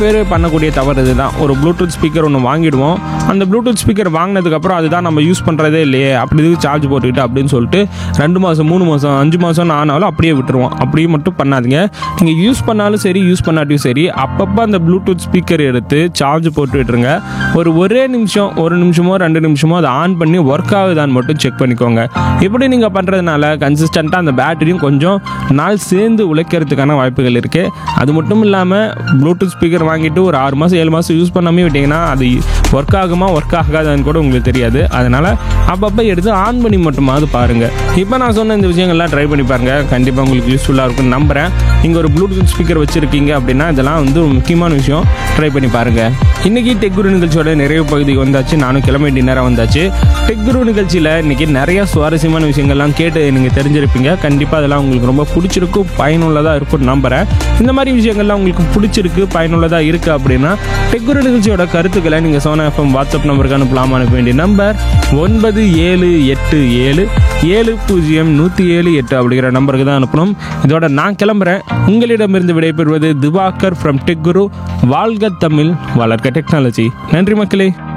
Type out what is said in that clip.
பேர் பண்ணக்கூடிய தவறு இதுதான் ஒரு ப்ளூடூத் ஸ்பீக்கர் ஒன்று வாங்கிடுவோம் அந்த ப்ளூடூத் ஸ்பீக்கர் வாங்கினதுக்கப்புறம் அதுதான் நம்ம யூஸ் பண்ணுறதே இல்லையே அப்படி இதுக்கு சார்ஜ் போட்டுக்கிட்டு அப்படின்னு சொல்லிட்டு ரெண்டு மாதம் மூணு மாதம் அஞ்சு மாதம் ஆனாலும் அப்படியே விட்டுருவோம் அப்படியே மட்டும் பண்ணாதீங்க நீங்கள் யூஸ் பண்ணாலும் சரி யூஸ் பண்ணாட்டியும் சரி அப்பப்போ அந்த ப்ளூடூத் ஸ்பீக்கர் எடுத்து சார்ஜ் போட்டு விட்டுருங்க ஒரு ஒரே நிமிஷம் ஒரு நிமிஷமோ ரெண்டு நிமிஷமோ அதை ஆன் பண்ணி ஒர்க் ஆகுதான்னு மட்டும் செக் பண்ணிக்கோங்க இப்படி நீங்கள் பண்ணுறதுனால கன்சிஸ்டண்ட்டாக அந்த பேட்டரியும் கொஞ்சம் நாள் சேர்ந்து உழைக்கிறதுக்கான வாய்ப்புகள் இருக்குது அது மட்டும் இல்லாமல் ப்ளூடூத் ஸ்பீக்கர் வாங்கிட்டு ஒரு ஆறு மாதம் ஏழு மாதம் யூஸ் பண்ணாமே விட்டிங்கன்னா அது ஒர்க் ஆகுமா ஒர்க் ஆகாதான்னு கூட உங்களுக்கு தெரியாது அதனால் அப்பப்போ எடுத்து ஆன் பண்ணி மட்டுமாவது பாருங்கள் இப்போ நான் சொன்ன இந்த விஷயங்கள்லாம் ட்ரை பண்ணி பாருங்கள் கண்டிப்பாக உங்களுக்கு யூஸ்ஃபுல்லாக இருக்கும்னு நம்புகிறேன் நீங்கள் ஒரு ப்ளூடூத் ஸ்பீக்கர் வச்சுருக்கீங்க அப்படின்னா இதெல்லாம் வந்து ஒரு முக்கியமான விஷயம் ட்ரை பண்ணி பாருங்கள் இன்றைக்கி டெக் குரு நிகழ்ச்சியோட நிறைவு பகுதிக்கு வந்தாச்சு நானும் கிளம்ப வேண்டிய நேரம் வந்தாச்சு டெக் குரு நிகழ்ச்சியில் இன்றைக்கி நிறைய சுவாரஸ்யமான விஷயங்கள்லாம் கேட்டு நீங்கள் தெரிஞ்சிருப்பீங்க கண்டிப்பாக அதெல்லாம் உங்களுக்கு ரொம்ப பிடிச்சிருக்கும் பயனுள்ளதாக இருக்கும்னு நம்புகிறேன் இந்த மாதிரி விஷயங்கள்லாம் உங்களுக்கு பிடிச்சிருக்கு பயனுள்ளதாக இருக்குது அப்படின்னா டெக் குரு நிகழ்ச்சியோட கருத்துக்களை நீங்கள் சோனா எஃப்எம் வாட்ஸ்அப் நம்பருக்கு அனுப்பலாம் அனுப்ப வேண்டிய நம்பர் ஒன்பது ஏழு எட்டு ஏழு ஏழு பூஜ்ஜியம் நூற்றி ஏழு எட்டு அப்படிங்கிற நம்பருக்கு தான் அனுப்பணும் இதோட நான் கிளம்புறேன் உங்களிடமிருந்து விடைபெறுவது திவாகர் ஃப்ரம் டெக் குரு வாழ்க தமிழ் வளர்க்க டெக்னாலஜி நன்றி மக்களே